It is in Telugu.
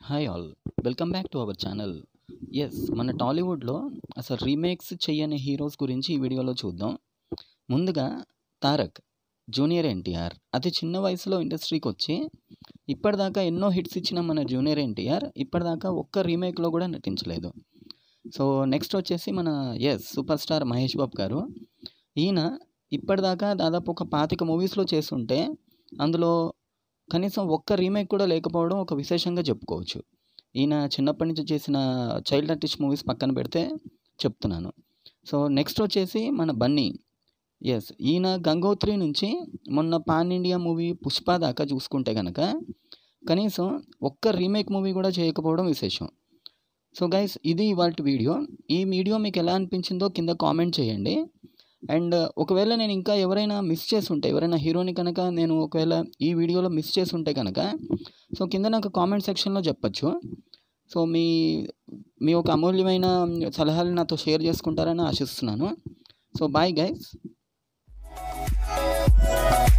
hi all welcome back to our channel ఎస్ మన టాలీవుడ్లో అసలు రీమేక్స్ చెయ్యని హీరోస్ గురించి ఈ వీడియోలో చూద్దాం ముందుగా తారక్ జూనియర్ ఎన్టీఆర్ అతి చిన్న వయసులో ఇండస్ట్రీకి వచ్చి ఇప్పటిదాకా ఎన్నో హిట్స్ ఇచ్చిన మన జూనియర్ ఎన్టీఆర్ ఇప్పటిదాకా ఒక్క రీమేక్లో కూడా నటించలేదు సో నెక్స్ట్ వచ్చేసి మన ఎస్ సూపర్ స్టార్ మహేష్ బాబు గారు ఈయన ఇప్పటిదాకా దాదాపు ఒక పాతిక మూవీస్లో చేస్తుంటే అందులో కనీసం ఒక్క రీమేక్ కూడా లేకపోవడం ఒక విశేషంగా చెప్పుకోవచ్చు ఈయన చిన్నప్పటి నుంచి చేసిన చైల్డ్ ఆర్టిస్ట్ మూవీస్ పక్కన పెడితే చెప్తున్నాను సో నెక్స్ట్ వచ్చేసి మన బన్నీ ఎస్ ఈయన గంగోత్రి నుంచి మొన్న పాన్ ఇండియా మూవీ పుష్ప దాకా చూసుకుంటే కనుక కనీసం ఒక్క రీమేక్ మూవీ కూడా చేయకపోవడం విశేషం సో గైస్ ఇది ఇవాళ వీడియో ఈ వీడియో మీకు ఎలా అనిపించిందో కింద కామెంట్ చేయండి అండ్ ఒకవేళ నేను ఇంకా ఎవరైనా మిస్ చేసి ఉంటే ఎవరైనా హీరోని కనుక నేను ఒకవేళ ఈ వీడియోలో మిస్ చేసి ఉంటే కనుక సో కింద నాకు కామెంట్ సెక్షన్లో చెప్పచ్చు సో మీ మీ ఒక అమూల్యమైన సలహాలు నాతో షేర్ చేసుకుంటారని ఆశిస్తున్నాను సో బాయ్ గైస్